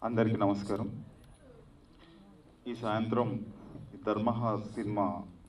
అందరికీ నమస్కారం ఈ సాయంత్రం ఈ ధర్మహ సినిమా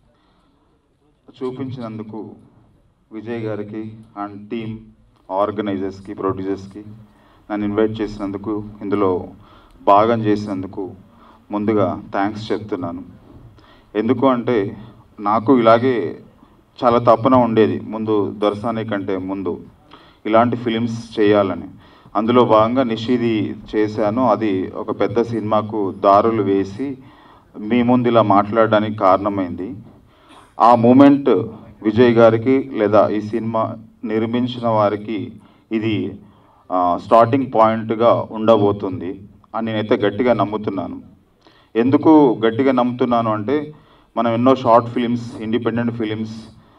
చూపించినందుకు విజయ్ గారికి అండ్ టీమ్ ఆర్గనైజర్స్కి ప్రొడ్యూసర్స్కి నన్ను ఇన్వైట్ చేసినందుకు ఇందులో భాగం చేసినందుకు ముందుగా థ్యాంక్స్ చెప్తున్నాను ఎందుకు అంటే నాకు ఇలాగే చాలా తపన ఉండేది ముందు దొరసాని కంటే ముందు ఇలాంటి ఫిలిమ్స్ చేయాలని అందులో భాగంగా నిషిది చేశాను అది ఒక పెద్ద సినిమాకు దారులు వేసి మీ ముందు ఇలా మాట్లాడడానికి కారణమైంది ఆ మూమెంట్ విజయ్ గారికి లేదా ఈ సినిమా నిర్మించిన వారికి ఇది ఆ, స్టార్టింగ్ పాయింట్గా ఉండబోతుంది అని నేనైతే గట్టిగా నమ్ముతున్నాను ఎందుకు గట్టిగా నమ్ముతున్నాను అంటే మనం ఎన్నో short films independent films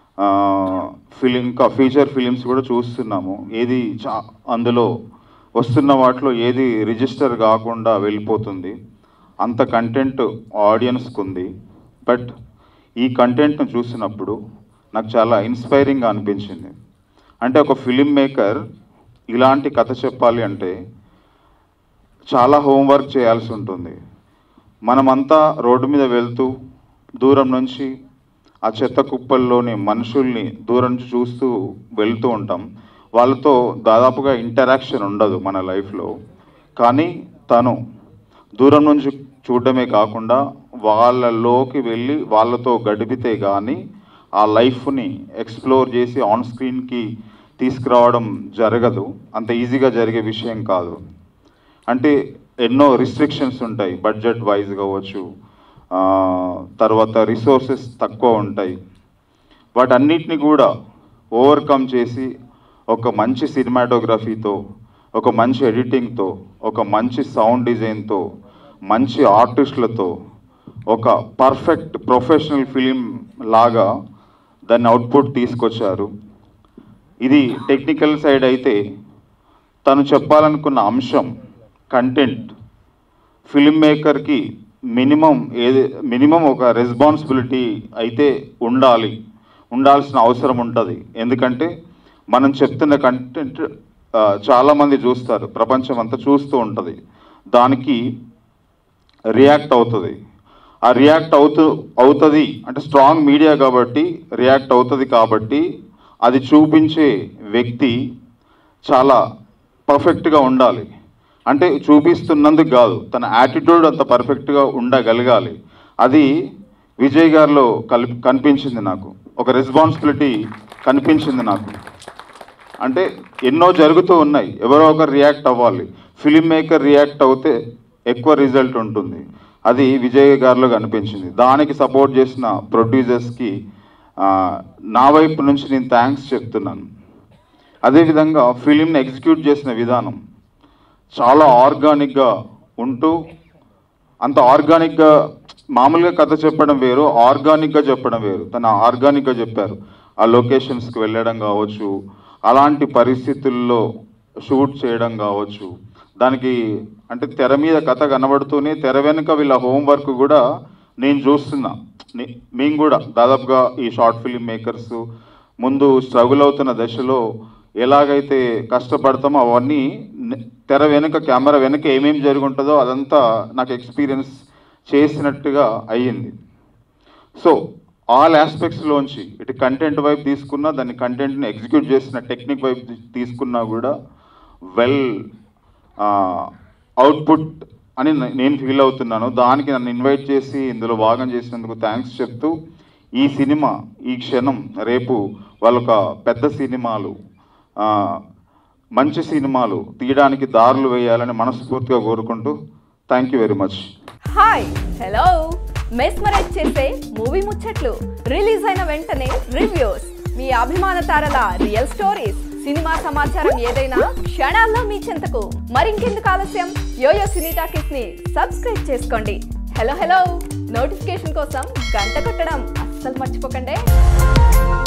film ఇంకా ఫీచర్ ఫిలిమ్స్ కూడా చూస్తున్నాము ఏది చా అందులో వస్తున్న వాటిలో ఏది రిజిస్టర్ కాకుండా వెళ్ళిపోతుంది అంత కంటెంట్ ఆడియన్స్కి ఉంది బట్ ఈ కంటెంట్ను చూసినప్పుడు నాకు చాలా ఇన్స్పైరింగ్గా అనిపించింది అంటే ఒక ఫిలిం మేకర్ ఇలాంటి కథ చెప్పాలి అంటే చాలా హోంవర్క్ చేయాల్సి ఉంటుంది మనమంతా రోడ్డు మీద వెళ్తూ దూరం నుంచి ఆ చెత్త కుప్పల్లోని మనుషుల్ని దూరం నుంచి చూస్తూ వెళ్తూ ఉంటాం వాళ్ళతో దాదాపుగా ఇంటరాక్షన్ ఉండదు మన లైఫ్లో కానీ తను దూరం నుంచి చూడడమే కాకుండా వాళ్ళలోకి వెళ్ళి వాళ్ళతో గడిపితే కానీ ఆ లైఫ్ని ఎక్స్ప్లోర్ చేసి ఆన్ స్క్రీన్కి తీసుకురావడం జరగదు అంత ఈజీగా జరిగే విషయం కాదు అంటే ఎన్నో రిస్ట్రిక్షన్స్ ఉంటాయి బడ్జెట్ వైజ్ కావచ్చు ఆ, తర్వాత రిసోర్సెస్ తక్కువ ఉంటాయి వాటన్నిటిని కూడా ఓవర్కమ్ చేసి ఒక మంచి సినిమాటోగ్రఫీతో ఒక మంచి ఎడిటింగ్తో ఒక మంచి సౌండ్ డిజైన్తో మంచి ఆర్టిస్టులతో ఒక పర్ఫెక్ట్ ప్రొఫెషనల్ ఫిలిం లాగా దాన్ని అవుట్పుట్ తీసుకొచ్చారు ఇది టెక్నికల్ సైడ్ అయితే తను చెప్పాలనుకున్న అంశం కంటెంట్ ఫిల్మ్ మేకర్కి మినిమం ఏది మినిమం ఒక రెస్పాన్సిబిలిటీ అయితే ఉండాలి ఉండాల్సిన అవసరం ఉంటుంది ఎందుకంటే మనం చెప్తున్న కంటెంట్ చాలామంది చూస్తారు ప్రపంచం అంతా చూస్తూ ఉంటుంది దానికి రియాక్ట్ అవుతుంది ఆ రియాక్ట్ అవుతూ అవుతుంది అంటే స్ట్రాంగ్ మీడియా కాబట్టి రియాక్ట్ అవుతుంది కాబట్టి అది చూపించే వ్యక్తి చాలా పర్ఫెక్ట్గా ఉండాలి అంటే చూపిస్తున్నందుకు కాదు తన యాటిట్యూడ్ అంత పర్ఫెక్ట్గా ఉండగలగాలి అది విజయ్ గారిలో కల్ కనిపించింది నాకు ఒక రెస్పాన్సిబిలిటీ కనిపించింది నాకు అంటే ఎన్నో జరుగుతూ ఉన్నాయి ఎవరో ఒకరు రియాక్ట్ అవ్వాలి ఫిలిం మేకర్ రియాక్ట్ అవుతే ఎక్కువ రిజల్ట్ ఉంటుంది అది విజయ్ గారిలో కనిపించింది దానికి సపోర్ట్ చేసిన ప్రొడ్యూసర్స్కి ఆ, నా వైపు నుంచి నేను థ్యాంక్స్ చెప్తున్నాను అదేవిధంగా ఫిలింని ఎగ్జిక్యూట్ చేసిన విధానం చాలా ఆర్గానిక్గా ఉంటూ అంత ఆర్గానిక్గా మామూలుగా కథ చెప్పడం వేరు ఆర్గానిక్గా చెప్పడం వేరు తన ఆర్గానిక్గా చెప్పారు ఆ లొకేషన్స్కి వెళ్ళడం కావచ్చు అలాంటి పరిస్థితుల్లో షూట్ చేయడం కావచ్చు దానికి అంటే తెర మీద కథ కనబడుతూనే తెర వెనుక వీళ్ళ హోంవర్క్ కూడా నేను చూస్తున్నా నే- మేము కూడా దాదాపుగా ఈ షార్ట్ ఫిలిం మేకర్స్ ముందు స్ట్రగుల్ అవుతున్న దశలో ఎలాగైతే కష్టపడతామో అవన్నీ నే- తెర వెనుక కెమెరా వెనుక ఏమేమి జరిగి ఉంటుందో అదంతా నాకు ఎక్స్పీరియన్స్ చేసినట్టుగా అయ్యింది సో ఆల్ ఆస్పెక్ట్స్లోంచి ఇటు కంటెంట్ వైపు తీసుకున్నా దాన్ని కంటెంట్ని ఎగ్జిక్యూట్ చేసిన టెక్నిక్ వైపు తీ- తీసుకున్నా కూడా వెల్ అవుట్పుట్ అని నే- నేను ఫీల్ అవుతున్నాను దానికి నన్ను ఇన్వైట్ చేసి ఇందులో భాగం చేసినందుకు థ్యాంక్స్ చెప్తూ ఈ సినిమా ఈ క్షణం రేపు వాళ్ళొక పెద్ద సినిమాలు ఆ, మంచి సినిమాలు తీయడానికి దారులు వేయాలని మనస్ఫూర్తిగా కోరుకుంటూ thank you very much hi hello mesmerise చేసే మూవీ ముచ్చట్లు రిలీజ్ అయిన వెంటనే రివ్యూస్ మీ అభిమాన తారల రియల్ స్టోరీస్ సినిమా సమాచారం ఏదైనా క్షణాల్లో మీ చెంతకు మరింకెందుకు ఆలస్యం యోయో సినీ టాకీస్ ని సబ్స్క్రైబ్ చేసుకోండి హలో హలో నోటిఫికేషన్ కోసం గంట కొట్టడం అస్సలు మర్చిపోకండి